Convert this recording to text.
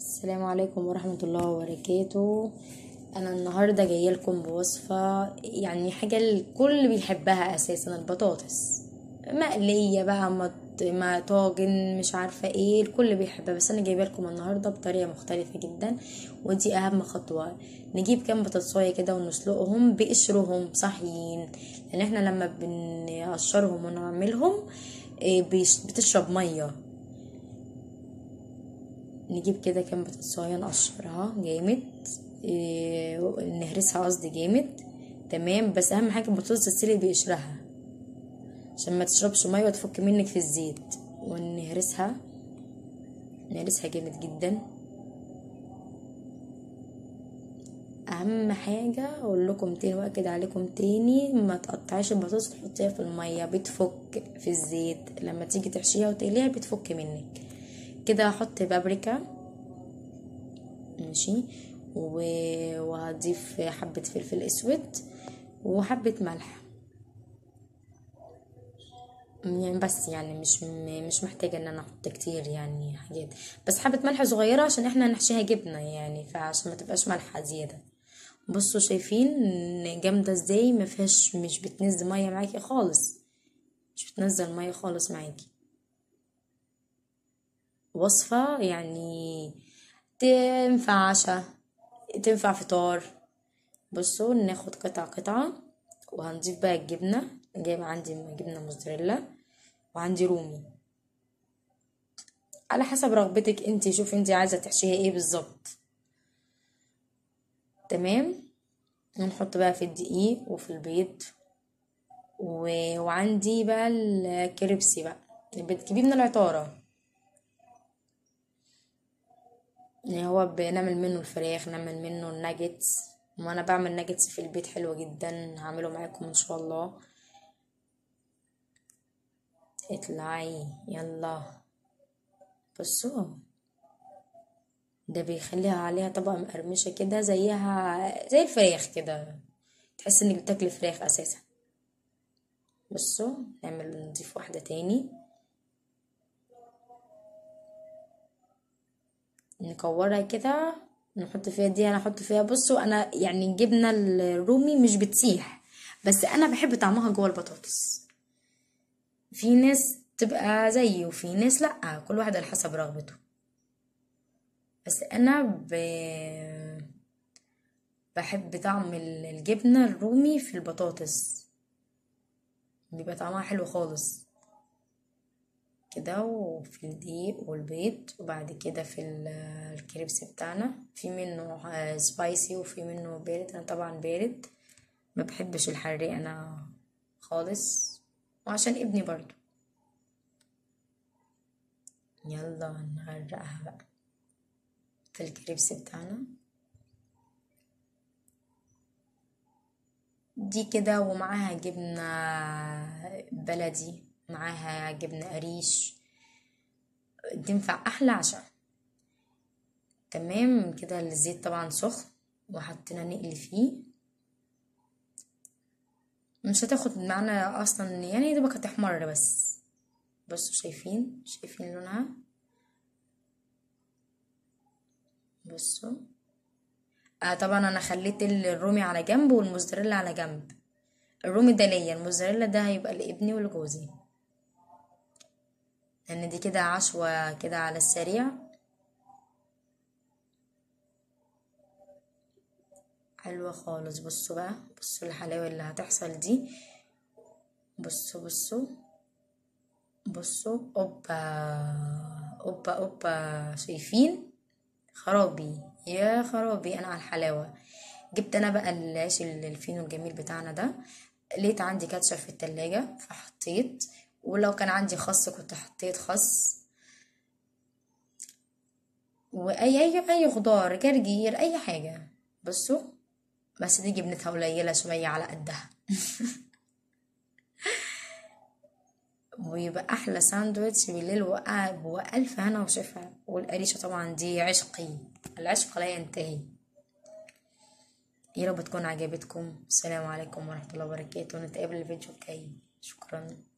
السلام عليكم ورحمة الله وبركاته أنا النهاردة جاية لكم بوصفة يعني حاجة الكل بيحبها أساسا البطاطس مقلية بقى مط- ما طاجن مش عارفة ايه الكل بيحبها بس أنا جايبة لكم النهاردة بطريقة مختلفة جدا ودي أهم خطوة نجيب كام بطاطساية كده ونسلقهم بقشرهم صحيين لأن احنا لما بنقشرهم ونعملهم إيه، بيش- بتشرب ميه نجيب كده كام بطاطساية نقشرها جامد إيه نهرسها قصدي جامد تمام بس اهم حاجه البطاطس تتسلق بقشرها عشان ما تشربش ميه وتفك منك في الزيت ونهرسها نهرسها جامد جدا اهم حاجه اقول لكم تاني واكد عليكم تاني ما تقطعيش البطاطس تحطيها في الميه بتفك في الزيت لما تيجي تحشيها وتقليها بتفك منك كده هحط بابريكا ماشي و- وهضيف حبة فلفل اسود وحبة ملح يعني بس يعني مش مش محتاجة ان انا احط كتير يعني حاجات بس حبة ملح صغيرة عشان احنا نحشيها جبنة يعني فعشان ما تبقاش مالحة زيادة بصوا شايفين جامدة ازاي ما فيهاش مش بتنزل مية معاكي خالص مش بتنزل مية خالص معاكي وصفة يعني تنفع عشاء تنفع فطار بصوا ناخد قطعة قطعة وهنضيف بقى الجبنة جايبة عندي جبنة موزاريلا وعندي رومي على حسب رغبتك انتي شوف انتي عايزة تحشيها ايه بالظبط تمام ونحط بقى في الدقيق وفي البيض و... وعندي بقى الكريبسي بقى بتجيبيه من العطارة يعني هو بنعمل منه الفراخ نعمل منه الناجتس وانا بعمل ناجتس في البيت حلوة جدا هعمله معاكم ان شاء الله اطلعي يلا بصوا ده بيخليها عليها طبقة مقرمشة كده زيها زي الفراخ كده تحس انك بتاكلي فراخ اساسا بصوا نعمل نضيف واحدة تاني نكورها كده نحط فيها دي انا احط فيها بصوا انا يعني الجبنه الرومي مش بتسيح بس انا بحب طعمها جوه البطاطس في ناس تبقى زيي وفي ناس لا كل واحد على حسب رغبته بس انا ب... بحب طعم الجبنه الرومي في البطاطس بيبقى طعمها حلو خالص كده وفي الدقيق والبيض وبعد كده في ال- الكريبس بتاعنا في منه آه، سبايسي وفي منه بارد انا طبعا بارد ما بحبش الحراق انا خالص وعشان ابني برضو يلا نغرقها بقى في الكريبس بتاعنا دي كده ومعاها جبنة بلدي معاها جبنة قريش تنفع أحلى عشاء تمام كده الزيت طبعا سخن وحطينا نقلي فيه مش هتاخد معانا أصلا يعني دوبك هتحمر بس بصوا شايفين شايفين لونها بصوا آه طبعا انا خليت الرومي على جنب والموزاريلا على جنب الرومي ده ليا الموزاريلا ده هيبقى لابني ولجوزي لان دي كده عشوة كده على السريع حلوة خالص بصوا بقى بصوا الحلاوة اللي هتحصل دي بصوا بصوا بصوا اوبا اوبا اوبا شايفين خرابي يا خرابي انا على الحلاوة جبت انا بقى العيش الفينو الجميل بتاعنا ده لقيت عندي كاتشب في التلاجة فحطيت ولو كان عندي خس كنت حطيت خس واي اي اي خضار جرجير اي حاجة بصوا بس دي جبنتها قليلة شوية على قدها ويبقى احلى ساندوتش بالليل وأ- والف هنا وشفا والقريشة طبعا دي عشقي العشق لا ينتهي يا رب تكون عجبتكم السلام عليكم ورحمة الله وبركاته نتقابل الفيديو الجاي شكرا